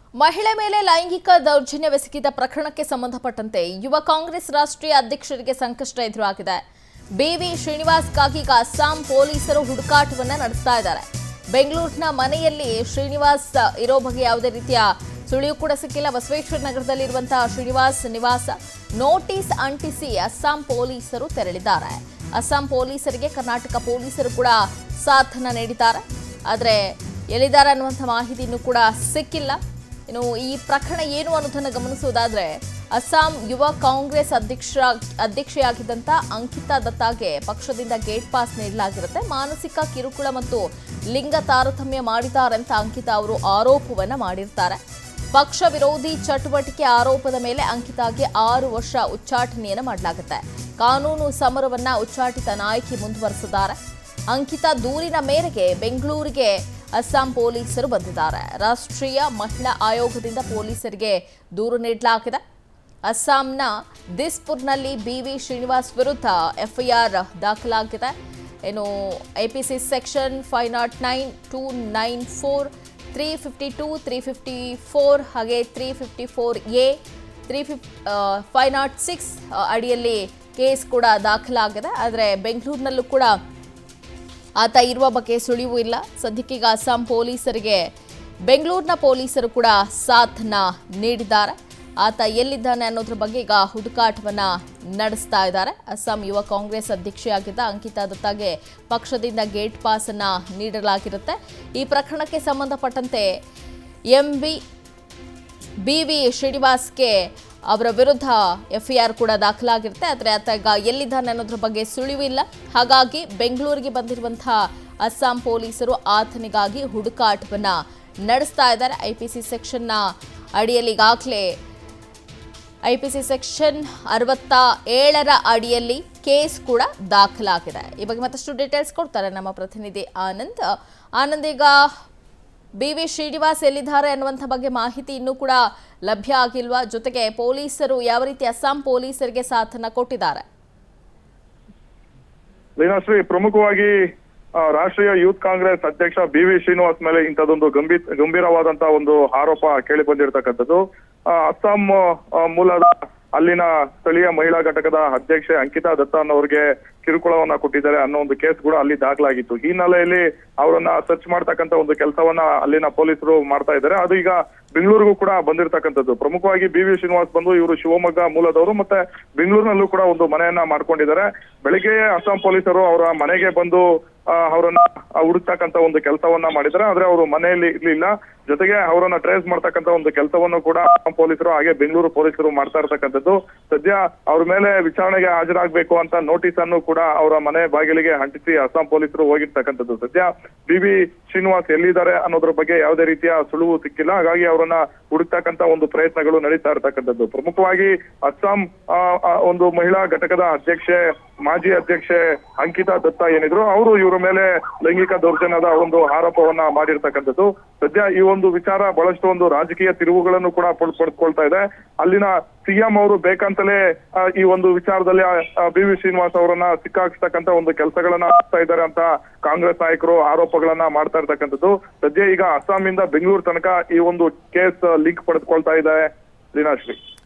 ಮಹಿಳೆ ಮೇಲೆ ಲೈಂಗಿಕ ದೌರ್ಜನ್ಯವೆಸಗಿದ ಪ್ರಕರಣಕ್ಕೆ ಸಂಬಂಧಪಟ್ಟಂತೆ ಯುವ ಕಾಂಗ್ರೆಸ್ ರಾಷ್ಟ್ರೀಯ ಅಧ್ಯಕ್ಷರಿಗೆ ಸಂಕಷ್ಟ ಎದುರಾಗಿದೆ ಬಿವಿ ಶ್ರೀನಿವಾಸ್ಗಾಗಿ ಈಗ ಅಸ್ಸಾಂ ಪೊಲೀಸರು ಹುಡುಕಾಟವನ್ನ ನಡೆಸ್ತಾ ಇದ್ದಾರೆ ಬೆಂಗಳೂರಿನ ಮನೆಯಲ್ಲಿ ಶ್ರೀನಿವಾಸ್ ಇರೋ ಬಗ್ಗೆ ಯಾವುದೇ ರೀತಿಯ ಸುಳಿವು ಕೂಡ ಸಿಕ್ಕಿಲ್ಲ ಬಸವೇಶ್ವರ ನಗರದಲ್ಲಿರುವಂತಹ ಶ್ರೀನಿವಾಸ್ ನಿವಾಸ ನೋಟಿಸ್ ಅಂಟಿಸಿ ಅಸ್ಸಾಂ ಪೊಲೀಸರು ತೆರಳಿದ್ದಾರೆ ಅಸ್ಸಾಂ ಪೊಲೀಸರಿಗೆ ಕರ್ನಾಟಕ ಪೊಲೀಸರು ಕೂಡ ಸಾಥನ್ನ ನೀಡಿದ್ದಾರೆ ಆದರೆ ಎಲ್ಲಿದ್ದಾರೆ ಅನ್ನುವಂಥ ಮಾಹಿತಿ ಇನ್ನೂ ಕೂಡ ಸಿಕ್ಕಿಲ್ಲ ಇನ್ನು ಈ ಪ್ರಕರಣ ಏನು ಅನ್ನೋದನ್ನು ಗಮನಿಸುವುದಾದ್ರೆ ಅಸ್ಸಾಂ ಯುವ ಕಾಂಗ್ರೆಸ್ ಅಧ್ಯಕ್ಷ ಅಧ್ಯಕ್ಷೆಯಾಗಿದ್ದಂಥ ಅಂಕಿತಾ ದತ್ತಾಗೆ ಪಕ್ಷದಿಂದ ಗೇಟ್ ಪಾಸ್ ನೀಡಲಾಗಿರುತ್ತೆ ಮಾನಸಿಕ ಕಿರುಕುಳ ಮತ್ತು ಲಿಂಗ ತಾರತಮ್ಯ ಮಾಡಿದ್ದಾರೆ ಅಂತ ಅಂಕಿತಾ ಅವರು ಆರೋಪವನ್ನ ಮಾಡಿರ್ತಾರೆ ಪಕ್ಷ ವಿರೋಧಿ ಚಟುವಟಿಕೆ ಆರೋಪದ ಮೇಲೆ ಅಂಕಿತಾಗೆ ಆರು ವರ್ಷ ಉಚ್ಚಾಟನೆಯನ್ನು ಮಾಡಲಾಗುತ್ತೆ ಕಾನೂನು ಸಮರವನ್ನ ಉಚ್ಚಾಟಿತ ನಾಯಕಿ ಮುಂದುವರೆಸಿದ್ದಾರೆ ಅಂಕಿತಾ ದೂರಿನ ಮೇರೆಗೆ ಬೆಂಗಳೂರಿಗೆ ಅಸ್ಸಾಂ ಪೊಲೀಸರು ಬಂದಿದ್ದಾರೆ ರಾಷ್ಟ್ರೀಯ ಮಹಿಳಾ ಆಯೋಗದಿಂದ ಪೊಲೀಸರಿಗೆ ದೂರು ನೀಡಲಾಗಿದೆ ಅಸ್ಸಾಂನ ದಿಸ್ಪುರ್ನಲ್ಲಿ ಬಿವಿ ಶ್ರೀನಿವಾಸ್ ವಿರುದ್ಧ ಎಫ್ಐಆರ್ ದಾಖಲಾಗಿದೆ ಏನು IPC section five nought nine two nine four three fifty two three fifty four ಹಾಗೆ three fifty four A three ಫಿಫ್ ಫೈವ್ ನಾಟ್ ಸಿಕ್ಸ್ ಅಡಿಯಲ್ಲಿ ಕೇಸ್ ಕೂಡ ದಾಖಲಾಗಿದೆ ಆದರೆ ಬೆಂಗಳೂರಿನಲ್ಲೂ ಕೂಡ ಆತ ಇರುವ ಬಗ್ಗೆ ಸುಳಿವು ಇಲ್ಲ ಸದ್ಯಕ್ಕೀಗ ಅಸ್ಸಾಂ ಪೊಲೀಸರಿಗೆ ಬೆಂಗಳೂರಿನ ಪೊಲೀಸರು ಕೂಡ ಸಾಥ್ನ ನೀಡಿದ್ದಾರೆ ಆತ ಎಲ್ಲಿದ್ದಾನೆ ಅನ್ನೋದ್ರ ಬಗ್ಗೆ ಈಗ ಹುಡುಕಾಟವನ್ನ ನಡೆಸ್ತಾ ಇದ್ದಾರೆ ಅಸ್ಸಾಂ ಯುವ ಕಾಂಗ್ರೆಸ್ ಅಧ್ಯಕ್ಷೆಯಾಗಿದ್ದ ಅಂಕಿತಾ ದತ್ತಾಗೆ ಪಕ್ಷದಿಂದ ಗೇಟ್ ಪಾಸ್ ಅನ್ನ ನೀಡಲಾಗಿರುತ್ತೆ ಈ ಪ್ರಕರಣಕ್ಕೆ ಸಂಬಂಧಪಟ್ಟಂತೆ ಎಂ ಬಿ ಬಿ ವಿ ಶ್ರೀನಿವಾಸ್ಗೆ ಅವರ ವಿರುದ್ಧ ಎಫ್ಐಆರ್ ಕೂಡ ದಾಖಲಾಗಿರುತ್ತೆ ಆದರೆ ಆತ ಈಗ ಎಲ್ಲಿದ್ದಾನೆ ಅನ್ನೋದ್ರ ಬಗ್ಗೆ ಸುಳಿವಿಲ್ಲ ಹಾಗಾಗಿ ಬೆಂಗಳೂರಿಗೆ ಬಂದಿರುವಂತಹ ಅಸ್ಸಾಂ ಪೊಲೀಸರು ಆತನಿಗಾಗಿ ಹುಡುಕಾಟವನ್ನ ನಡೆಸ್ತಾ ಇದ್ದಾರೆ ಐಪಿಸಿ ಸೆಕ್ಷನ್ನ ಅಡಿಯಲ್ಲಿ ಈಗಾಗಲೇ ಐಪಿಸಿ ಸೆಕ್ಷನ್ ಅರವತ್ತ ಏಳರ ಅಡಿಯಲ್ಲಿ ಕೇಸ್ ಕೂಡ ದಾಖಲಾಗಿದೆ ಈ ಬಗ್ಗೆ ಮತ್ತಷ್ಟು ಡೀಟೇಲ್ಸ್ ಕೊಡ್ತಾರೆ ನಮ್ಮ ಪ್ರತಿನಿಧಿ ಆನಂದ್ ಆನಂದ್ ಈಗ ಬಿ ವಿ ಶ್ರೀನಿವಾಸ್ ಎಲ್ಲಿದ್ದಾರೆ ಅನ್ನುವಂಥ ಬಗ್ಗೆ ಮಾಹಿತಿ ಇನ್ನೂ ಕೂಡ ಲಭ್ಯ ಆಗಿಲ್ವಾ ಜೊತೆಗೆ ಪೊಲೀಸರು ಯಾವ ರೀತಿ ಅಸ್ಸಾಂ ಪೊಲೀಸರಿಗೆ ಸಾಥನ್ನ ಕೊಟ್ಟಿದ್ದಾರೆ ಲೀನಾಶ್ರೀ ಪ್ರಮುಖವಾಗಿ ಆ, ರಾಷ್ಟ್ರೀಯ ಯೂತ್ ಕಾಂಗ್ರೆಸ್ ಅಧ್ಯಕ್ಷ ಬಿ ವಿ ಶ್ರೀನಿವಾಸ್ ಮೇಲೆ ಇಂಥದ್ದೊಂದು ಗಂಭೀರ ಗಂಭೀರವಾದಂತಹ ಒಂದು ಆರೋಪ ಕೇಳಿ ಬಂದಿರತಕ್ಕಂಥದ್ದು ಆ, ಅಸ್ಸಾಂ ಆ, ಮೂಲದ ಅಲ್ಲಿನ ಸ್ಥಳೀಯ ಮಹಿಳಾ ಘಟಕದ ಅಧ್ಯಕ್ಷೆ ಅಂಕಿತಾ ದತ್ತ ಅನ್ನೋರಿಗೆ ಕಿರುಕುಳವನ್ನ ಕೊಟ್ಟಿದ್ದಾರೆ ಅನ್ನೋ ಒಂದು ಕೇಸ್ ಕೂಡ ಅಲ್ಲಿ ದಾಖಲಾಗಿತ್ತು ಈ ಹಿನ್ನೆಲೆಯಲ್ಲಿ ಅವರನ್ನ ಸರ್ಚ್ ಮಾಡ್ತಕ್ಕಂಥ ಒಂದು ಕೆಲಸವನ್ನ ಅಲ್ಲಿನ ಪೊಲೀಸರು ಮಾಡ್ತಾ ಇದ್ದಾರೆ ಅದು ಈಗ ಬೆಂಗಳೂರಿಗೂ ಕೂಡ ಬಂದಿರತಕ್ಕಂಥದ್ದು ಪ್ರಮುಖವಾಗಿ ಬಿ ವಿ ಶ್ರೀನಿವಾಸ್ ಬಂದು ಇವರು ಶಿವಮೊಗ್ಗ ಮೂಲದವರು ಮತ್ತೆ ಬೆಂಗಳೂರಿನಲ್ಲೂ ಕೂಡ ಒಂದು ಮನೆಯನ್ನ ಮಾಡ್ಕೊಂಡಿದ್ದಾರೆ ಬೆಳಿಗ್ಗೆ ಅಸ್ಸಾಂ ಪೊಲೀಸರು ಅವರ ಮನೆಗೆ ಬಂದು ಆ, ಅವರನ್ನ ಹುಡುಕ್ತಕ್ಕಂತ ಒಂದು ಕೆಲಸವನ್ನ ಮಾಡಿದ್ದಾರೆ ಆದ್ರೆ ಅವರು ಮನೆಯಲ್ಲಿ ಇರ್ಲಿಲ್ಲ ಜೊತೆಗೆ ಅವರನ್ನ ಟ್ರೇಸ್ ಮಾಡ್ತಕ್ಕಂತ ಒಂದು ಕೆಲಸವನ್ನು ಕೂಡ ಅಸ್ಸಾಂ ಪೊಲೀಸರು ಹಾಗೆ ಬೆಂಗಳೂರು ಪೊಲೀಸರು ಮಾಡ್ತಾ ಇರ್ತಕ್ಕಂಥದ್ದು ಸದ್ಯ ಅವ್ರ ಮೇಲೆ ವಿಚಾರಣೆಗೆ ಹಾಜರಾಗಬೇಕು ಅಂತ ನೋಟಿಸ್ ಅನ್ನು ಕೂಡ ಅವರ ಮನೆ ಬಾಗಿಲಿಗೆ ಅಂಟಿಸಿ ಅಸ್ಸಾಂ ಪೊಲೀಸರು ಹೋಗಿರ್ತಕ್ಕಂಥದ್ದು ಸದ್ಯ ಬಿ ವಿ ಶ್ರೀನಿವಾಸ್ ಎಲ್ಲಿದ್ದಾರೆ ಅನ್ನೋದ್ರ ಬಗ್ಗೆ ಯಾವುದೇ ರೀತಿಯ ಸುಳುವು ಸಿಕ್ಕಿಲ್ಲ ಹಾಗಾಗಿ ಅವರನ್ನ ಹುಡುಕ್ತಕ್ಕಂತ ಒಂದು ಪ್ರಯತ್ನಗಳು ನಡೀತಾ ಇರ್ತಕ್ಕಂಥದ್ದು ಪ್ರಮುಖವಾಗಿ ಅಸ್ಸಾಂ ಆ, ಆ, ಒಂದು ಮಹಿಳಾ ಘಟಕದ ಅಧ್ಯಕ್ಷೆ ಮಾಜಿ ಅಧ್ಯಕ್ಷೆ ಅಂಕಿತಾ ದತ್ತ ಏನಿದ್ರು ಅವರು ಇವರ ಮೇಲೆ ಲೈಂಗಿಕ ದೌರ್ಜನ್ಯದ ಒಂದು ಆರೋಪವನ್ನ ಮಾಡಿರ್ತಕ್ಕಂಥದ್ದು ಸದ್ಯ ಈ ಒಂದು ವಿಚಾರ ಬಹಳಷ್ಟು ಒಂದು ರಾಜಕೀಯ ತಿರುವುಗಳನ್ನು ಕೂಡ ಪಡ್- ಪಡ್ಕೊಳ್ತಾ ಇದೆ ಅಲ್ಲಿನ ಸಿಎಂ ಅವರು ಬೇಕಂತಲೇ ಆ, ಈ ಒಂದು ವಿಚಾರದಲ್ಲಿ ಬಿ ವಿ ಶ್ರೀನಿವಾಸ್ ಅವರನ್ನ ಸಿಕ್ಕಾಕ್ಸ್ತಕ್ಕಂತ ಒಂದು ಕೆಲಸಗಳನ್ನ ಆಗ್ತಾ ಇದ್ದಾರೆ ಅಂತ ಕಾಂಗ್ರೆಸ್ ನಾಯಕರು ಆರೋಪಗಳನ್ನ ಮಾಡ್ತಾ ಇರ್ತಕ್ಕಂಥದ್ದು ಸದ್ಯ ಈಗ ಅಸ್ಸಾಂನಿಂದ ಬೆಂಗಳೂರು ತನಕ ಈ ಒಂದು ಕೇಸ್ ಲಿಂಕ್ ಪಡೆದುಕೊಳ್ತಾ ಇದೆ ಲೀನಾಶ್ರೀ